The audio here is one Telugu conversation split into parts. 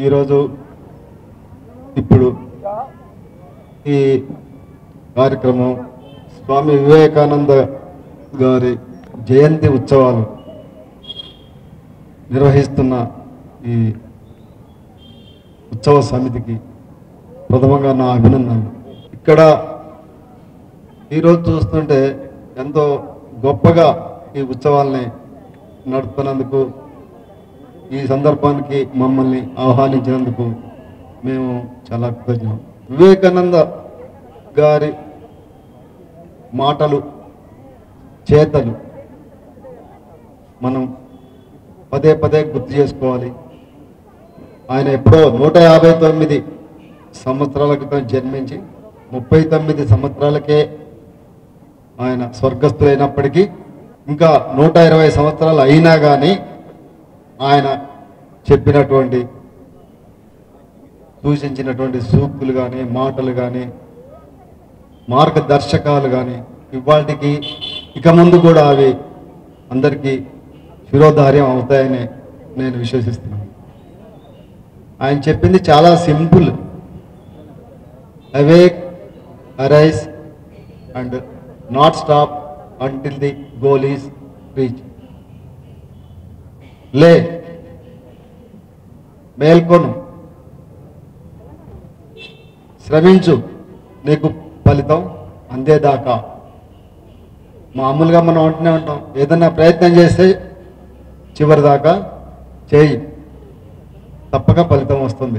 ఈరోజు ఇప్పుడు ఈ కార్యక్రమం స్వామి వివేకానంద గారి జయంతి ఉత్సవాలు నిర్వహిస్తున్న ఈ ఉత్సవ సమితికి ప్రథమంగా నా అభినందనలు ఇక్కడ ఈరోజు చూస్తుంటే ఎంతో గొప్పగా ఈ ఉత్సవాల్ని నడుపుతున్నందుకు ఈ సందర్భానికి మమ్మల్ని ఆహ్వానించినందుకు మేము చాలా కృతజ్ఞం వివేకానంద గారి మాటలు చేతలు మనం పదే పదే గుర్తు చేసుకోవాలి ఆయన ఎప్పుడో నూట యాభై తొమ్మిది సంవత్సరాల క్రితం జన్మించి ముప్పై తొమ్మిది సంవత్సరాలకే ఆయన స్వర్గస్థులైనప్పటికీ ఇంకా నూట ఇరవై సంవత్సరాలు అయినా కానీ ఆయన చెప్పినటువంటి సూచించినటువంటి సూక్తులు కానీ మాటలు కానీ మార్గదర్శకాలు కానీ ఇవాటికి ఇక ముందు కూడా అవి అందరికీ శిరోధార్యం అవుతాయని నేను విశ్వసిస్తున్నాను ఆయన చెప్పింది చాలా simple awake arise and not stop until the goal is reach లే మేల్కొను శ్రమించు నీకు ఫలితం అందేదాకా మామూలుగా మనం అంటూనే ఉంటాం ఏదైనా ప్రయత్నం చేస్తే చివరి దాకా చేయి తప్పక ఫలితం వస్తుంది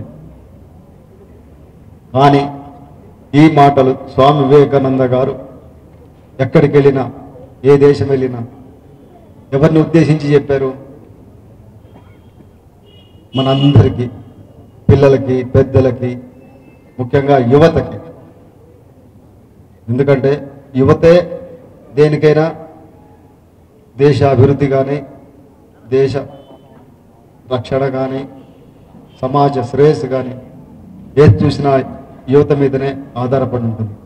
కానీ ఈ మాటలు స్వామి వివేకానంద గారు ఎక్కడికి వెళ్ళినా ఏ దేశం వెళ్ళినా ఎవరిని ఉద్దేశించి చెప్పారు మనందరికీ పిల్లలకి పెద్దలకి ముఖ్యంగా యువతకి ఎందుకంటే యువతే దేనికైనా దేశ అభివృద్ధి కానీ దేశ రక్షణ కానీ సమాజ శ్రేయస్సు కానీ ఏది చూసినా యువత మీదనే ఆధారపడి ఉంటుంది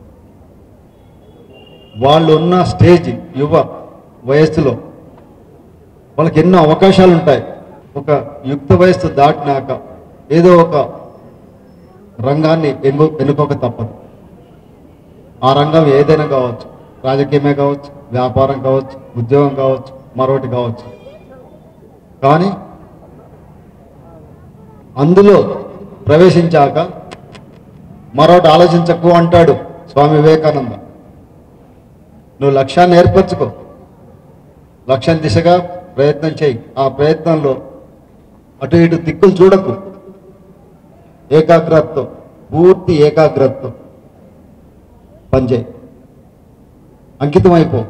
వాళ్ళు ఉన్న స్టేజ్ యువ వయస్సులో వాళ్ళకి ఎన్నో అవకాశాలు ఉంటాయి ఒక యుక్త వయస్సు దాటినాక ఏదో ఒక రంగాన్ని ఎన్ను ఎన్నుకోక తప్పదు ఆ రంగం ఏదైనా కావచ్చు రాజకీయమే కావచ్చు వ్యాపారం కావచ్చు ఉద్యోగం కావచ్చు మరొకటి కావచ్చు కానీ అందులో ప్రవేశించాక మరొకటి ఆలోచించకు అంటాడు స్వామి వివేకానంద నువ్వు లక్ష్యాన్ని ఏర్పరచుకో లక్ష్యం దిశగా ప్రయత్నం చేయి ఆ ప్రయత్నంలో అటు ఇటు దిక్కులు చూడకు ఏకాగ్రతతో పూర్తి ఏకాగ్రతతో పనిచేయి అంకితం అయిపో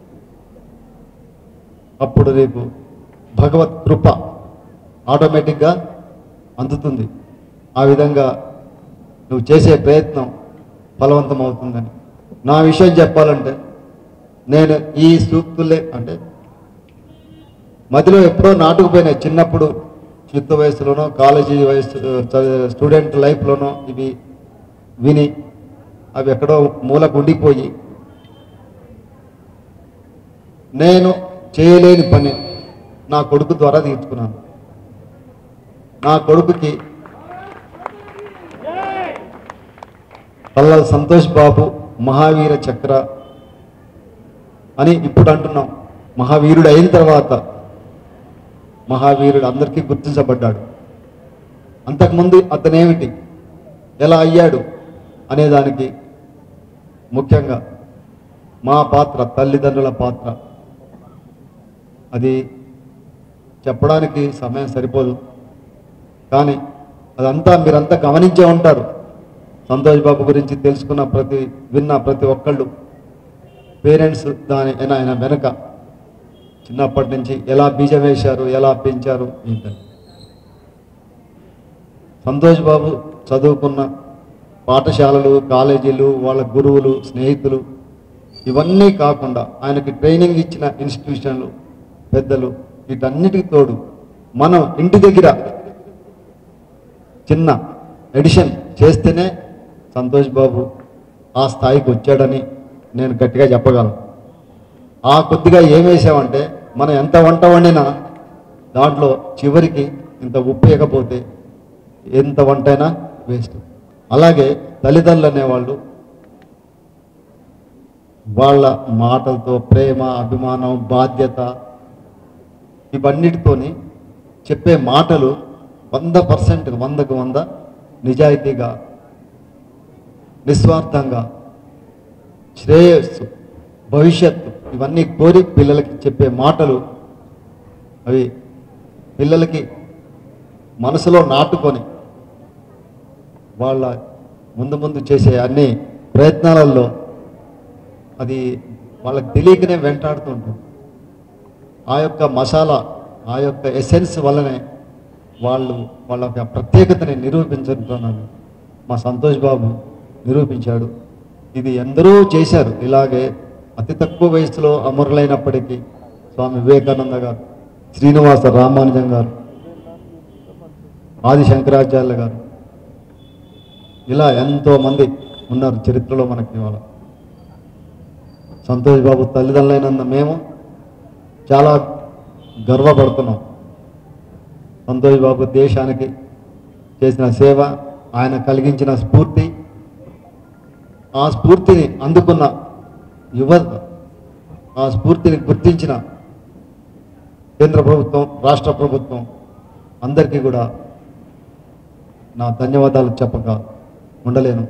అప్పుడు నీకు భగవత్ కృప ఆటోమేటిక్గా అందుతుంది ఆ విధంగా నువ్వు చేసే ప్రయత్నం ఫలవంతం అవుతుందని నా విషయం చెప్పాలంటే నేను ఈ సూక్తులే అంటే మధ్యలో ఎప్పుడో నాటుకుపోయినాయి చిన్నప్పుడు యుక్త వయసులోనో కాలేజీ వయసు చ- స్టూడెంట్ లైఫ్లోనో ఇవి విని అవి ఎక్కడో మూలకు ఉండిపోయి నేను చేయలేని పని నా కొడుకు ద్వారా తీర్చుకున్నాను నా కొడుకుకి పల్లల సంతోష్ బాబు మహావీర చక్ర అని ఇప్పుడు అంటున్నాం మహావీరుడు అయిన తర్వాత మహావీరుడు అందరికీ గుర్తించబడ్డాడు అంతకుముందు అతనేమిటి ఎలా అయ్యాడు అనేదానికి ముఖ్యంగా మా పాత్ర తల్లిదండ్రుల పాత్ర అది చెప్పడానికి సమయం సరిపోదు కానీ అదంతా మీరంతా గమనించే ఉంటారు సంతోష్ బాబు గురించి తెలుసుకున్న ప్రతి విన్న ప్రతి ఒక్కళ్ళు పేరెంట్స్ దాని ఆయన ఆయన వెనక చిన్నప్పటి నుంచి ఎలా బీజం వేశారు ఎలా పెంచారు ఏంటని సంతోష్ బాబు చదువుకున్న పాఠశాలలు కాలేజీలు వాళ్ళ గురువులు స్నేహితులు ఇవన్నీ కాకుండా ఆయనకి ట్రైనింగ్ ఇచ్చిన ఇన్స్టిట్యూషన్లు పెద్దలు వీటన్నిటికి తోడు మనం ఇంటి దగ్గర చిన్న ఎడిషన్ చేస్తేనే సంతోష్ బాబు ఆ స్థాయికి వచ్చాడని నేను గట్టిగా చెప్పగలను ఆ కొద్దిగా ఏం వేసామంటే మనం ఎంత వంట వండినా దాంట్లో చివరికి ఇంత ఉప్పు వేయకపోతే ఎంత వంటైనా వేస్ట్ అలాగే తల్లిదండ్రులు అనేవాళ్ళు వాళ్ళ మాటలతో ప్రేమ అభిమానం బాధ్యత ఇవన్నిటితోని చెప్పే మాటలు వంద పర్సెంట్ వందకు వంద నిజాయితీగా నిస్వార్థంగా శ్రేయస్సు భవిష్యత్తు ఇవన్నీ కోరి పిల్లలకి చెప్పే మాటలు అవి పిల్లలకి మనసులో నాటుకొని వాళ్ళ ముందు ముందు చేసే అన్ని ప్రయత్నాలలో అది వాళ్ళకి తెలియకనే వెంటాడుతుంటుంది ఆ యొక్క మసాలా ఆ యొక్క ఎసెన్స్ వల్లనే వాళ్ళు వాళ్ళ యొక్క ప్రత్యేకతని నిరూపించుతున్నాను మా సంతోష్ బాబు నిరూపించాడు ఇది ఎందరో చేశారు ఇలాగే అతి తక్కువ వయసులో అమరులైనప్పటికీ స్వామి వివేకానంద గారు శ్రీనివాస రామానుజం గారు ఆది శంకరాచార్యులు గారు ఇలా ఎంతో మంది ఉన్నారు చరిత్రలో మనకి ఇవాళ సంతోష్ బాబు తల్లిదండ్రులైనందు మేము చాలా గర్వపడుతున్నాం సంతోష్ బాబు దేశానికి చేసిన సేవ ఆయన కలిగించిన స్ఫూర్తి ఆ స్ఫూర్తిని అందుకున్న యువత ఆ స్ఫూర్తిని గుర్తించిన కేంద్ర ప్రభుత్వం రాష్ట్ర ప్రభుత్వం అందరికీ కూడా నా ధన్యవాదాలు చెప్పక ఉండలేను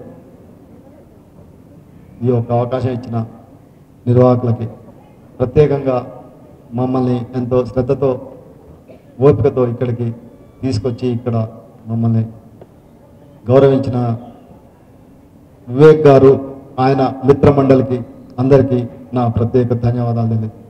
ఈ యొక్క అవకాశం ఇచ్చిన నిర్వాహకులకి ప్రత్యేకంగా మమ్మల్ని ఎంతో శ్రద్ధతో ఓపికతో ఇక్కడికి తీసుకొచ్చి ఇక్కడ మమ్మల్ని గౌరవించిన వివేక్ గారు ఆయన మిత్రమండలికి అందరికీ నా ప్రత్యేక ధన్యవాదాలు తెలియదు